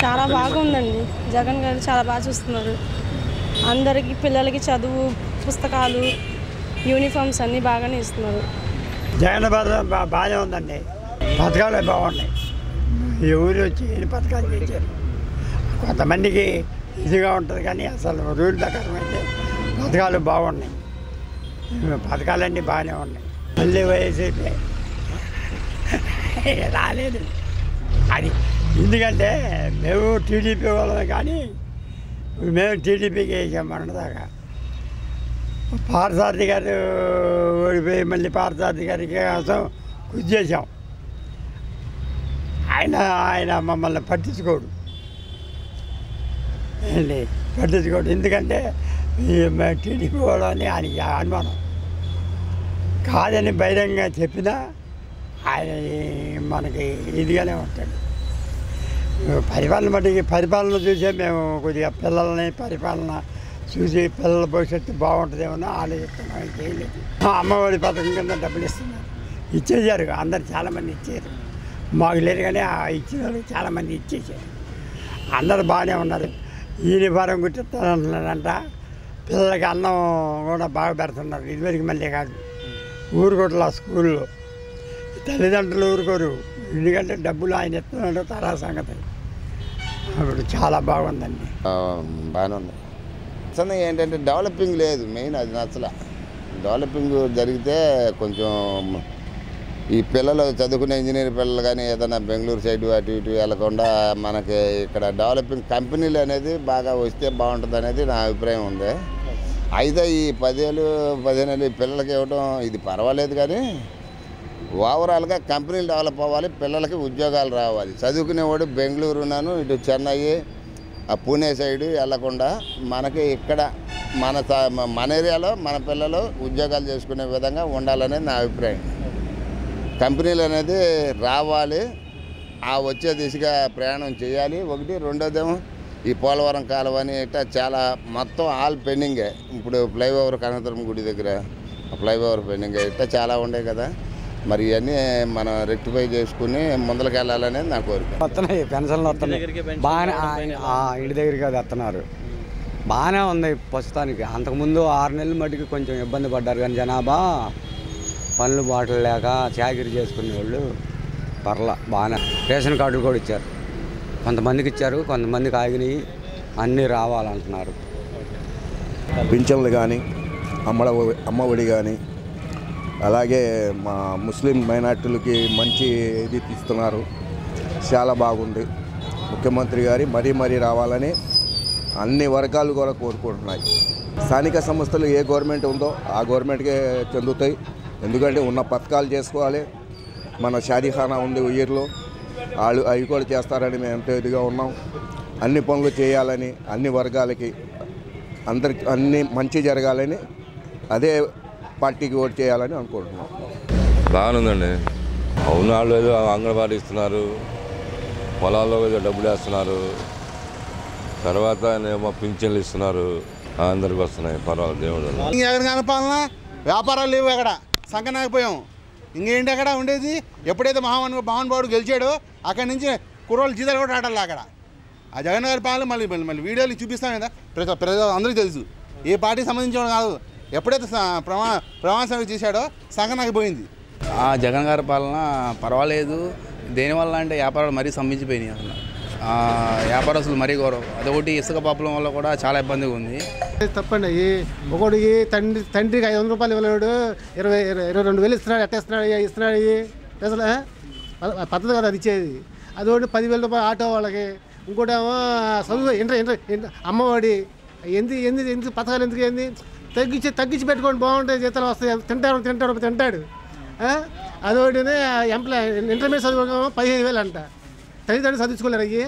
చాలా బాగుందండి జగన్ గారు చాలా బాగా చూస్తున్నారు అందరికి పిల్లలకి చదువు పుస్తకాలు యూనిఫామ్స్ అన్నీ బాగానే ఇస్తున్నారు జగన్ పథకం బా బాగానే ఉందండి పథకాలు బాగున్నాయి ఈ ఊరు వచ్చి ఎన్ని పథకాలు చేశారు కొంతమందికి ఇదిగా ఉంటుంది కానీ అసలు రూల్ ప్రకారం అయితే పథకాలు బాగున్నాయి పథకాలన్నీ బాగానే ఉన్నాయి మళ్ళీ వైసీపీ రాలేదు అది ఎందుకంటే మేము టీడీపీ వాళ్ళమే కానీ మేము టీడీపీకి వేసాం మొన్నదాకా పార్థసారథి గారు ఓడిపోయి మళ్ళీ పార్థసారథి గారికి కోసం కృషి చేశాం ఆయన ఆయన మమ్మల్ని పట్టించుకోడు ఏంటి పట్టించుకోడు ఎందుకంటే ఈ మ- టీడీపీ వాళ్ళు అని ఆయనకి అనుమానం కాదని బహిరంగంగా చెప్పినా ఆయన మనకి ఇదిగానే ఉంటాడు పరిపాలన మటుకి పరిపాలన చూసే మేము కొద్దిగా పిల్లల్ని పరిపాలన చూసి పిల్లల భవిష్యత్తు బాగుంటుందేమో ఆలోచిస్తున్నాం చేయలేదు అమ్మఒడి పథకం కింద డబ్బులు ఇస్తున్నారు ఇచ్చేసారు అందరు చాలామంది ఇచ్చారు మాకు లేదు కానీ ఆ ఇచ్చిన వాళ్ళకి చాలామంది ఇచ్చేసారు అందరు బాగానే ఉన్నారు యూనిఫారం కుట్టిస్తానంటున్నారంట పిల్లలకి అన్నం కూడా బాగా పెడుతున్నారు ఇదివరకు మళ్ళీ కాదు ఊరుకోట్ల స్కూల్లో తల్లిదండ్రులు ఊరుకోరు ఎందుకంటే డబ్బులు ఆయన ఇస్తున్నాడు తరా సంగతి అప్పుడు చాలా బాగుందండి ఆ, బాగానే ఉంది అసలు ఏంటంటే డెవలపింగ్ లేదు మెయిన్ అది నచ్చలే డెవలపింగ్ జరిగితే కొంచెం ఈ పిల్లలు చదువుకునే ఇంజనీర్ పిల్లలు కానీ ఏదైనా బెంగళూరు సైడ్ అటు ఇటు వెళ్ళకుండా మనకి ఇక్కడ డెవలపింగ్ కంపెనీలు అనేది బాగా వస్తే బాగుంటుంది అనేది నా అభిప్రాయం ఉంది అయితే ఈ పదేళ్ళు పదిహేను ఏళ్ళు ఈ పిల్లలకి ఇవ్వడం ఇది పర్వాలేదు కానీ ఓవరాల్గా కంపెనీలు డెవలప్ అవ్వాలి పిల్లలకి ఉద్యోగాలు రావాలి చదువుకునేవాడు బెంగళూరునాను ఇటు చెన్నై ఆ పూణే సైడ్ వెళ్లకుండా మనకి ఇక్కడ మన త- మన ఏరియాలో మన పిల్లలు ఉద్యోగాలు చేసుకునే విధంగా ఉండాలనేది నా అభిప్రాయం కంపెనీలు అనేది రావాలి ఆ వచ్చే దిశగా ప్రయాణం చేయాలి ఒకటి రెండోదేమో ఈ పోలవరం కాలువ అని ఇట్లా చాలా మొత్తం ఆల్ పెండింగే ఇప్పుడు ఫ్లైఓవర్ కనకదుర్గం గుడి దగ్గర ఫ్లైఓవర్ పెండింగే ఇట్లా చాలా ఉండే కదా మరి ఇవన్నీ మనం రెక్టిఫై చేసుకుని ముందరికి వెళ్ళాలనేది నా కోరిక వస్తున్నాయి పెన్షన్లు వస్తున్నాయి బాగానే ఆ- ఆ, ఇంటి దగ్గరికి అది వస్తున్నారు బాగానే ఉంది ప్రస్తుతానికి అంతకుముందు ఆరు నెలల మటుకు కొంచెం ఇబ్బంది పడ్డారు కానీ జనాభా పనులు బాటలు లేక చాకరీ చేసుకునే వాళ్ళు పర్ల బాగానే రేషన్ కార్డులు కూడా ఇచ్చారు కొంతమందికి ఇచ్చారు కొంతమందికి ఆగినాయి అన్నీ రావాలంటున్నారు పింఛన్లు కానీ అమ్మడ అమ్మఒడి కానీ అలాగే మా ముస్లిం మైనార్టీలకి మంచి ఇది ఇస్తున్నారు చాలా బాగుంది ముఖ్యమంత్రి గారి మరీ మరీ రావాలని అన్ని వర్గాలు కూడా కోరుకుంటున్నాయి స్థానిక సంస్థలు ఏ గవర్నమెంట్ ఉందో ఆ గవర్నమెంట్కే చెందుతాయి ఎందుకంటే ఉన్న పథకాలు చేసుకోవాలి మన షాదీఖానా ఉంది ఉయ్యూరులో వాళ్ళు అవి కూడా చేస్తారని మేము ఎంతో ఇదిగా ఉన్నాం అన్ని పనులు చేయాలని అన్ని వర్గాలకి అందరికి అన్ని మంచి జరగాలని అదే పార్టీకి ఓటు చేయాలని అనుకుంటున్నాం బాగానుందండి అవును వాళ్ళు ఏదో అంగన్వాడీ ఇస్తున్నారు పొలాల్లో ఏదో డబ్బులు వేస్తున్నారు తర్వాత ఏమో పింఛన్లు ఇస్తున్నారు అందరికి వస్తున్నాయి పర్వాలేదు దేవుడు వల్ల. జగన్ గారి పాలన వ్యాపారాలు లేవు అక్కడ సంకనాకపోయాం ఇంకేంటి అక్కడ ఉండేది ఎప్పుడైతే మహాను మహానుభావుడు గెలిచాడో అక్కడి నుంచి కుర్రోళ్ళు జీతాలు కూడా రావట్లే అక్కడ ఆ జగన్ గారి పాలన మళ్ళీ మళ్ళీ మళ్ళీ వీడియోలు చూపిస్తాం కదా ప్రజ ప్రజలు అందరికీ తెలుసు ఏ పార్టీ సంబంధించిన కాదు ఎప్పుడైతే స- ప్రమా ప్రమాణ స్వామి చేశాడో సంకనాకపోయింది ఆ జగన్ గారి పాలన పర్వాలేదు దేనివల్ల అంటే వ్యాపారాలు మరీ స్తంభించిపోయినాయి అసలు ఆ, వ్యాపారస్తులు మరీ గౌరవం అదొకటి ఇసుక పాపలం వల్ల కూడా చాలా ఇబ్బందిగా ఉంది తప్పండి అయ్యి ఒకడికి తండ్రి తండ్రికి ఐదు వందల రూపాయలు ఇవ్వలేడు ఇరవై ఇరవై ఇరవై రెండు వేలు ఇస్తున్నాడు ఎట్ట ఇస్తున్నాడు అయ్యా, ఇస్తున్నాడు అయ్యి అసలు ఆ? ప- పద్ధతి కదా అది ఇచ్చేది అది ఒకటి పదివేల రూపాయలు ఆటో వాళ్ళకి ఇంకోటేమో చదువు ఇంటర్ ఇంటర్ ఇంటర్ అమ్మఒడి ఎందు ఎందు ఎందుకు పథకాలు ఎందుకు ఏంది తగ్గించి తగ్గించి పెట్టుకోండి బాగుంటాయి జీతాలు వస్తాయి తింటాడు తింటాడు తింటాడు ఆ? అదొకటినే ఎంప్లాయ్ ఇంటర్మీడియట్ చదువు పదిహేను వేలు అంట తల్లిదండ్రులు చదివించుకోలేరు అయ్యి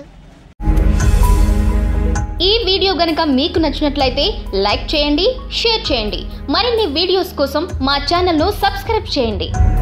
ఈ వీడియో గనుక మీకు నచ్చినట్లయితే లైక్ చేయండి షేర్ చేయండి మరిన్ని వీడియోస్ కోసం మా ఛానల్ను సబ్స్క్రైబ్ చేయండి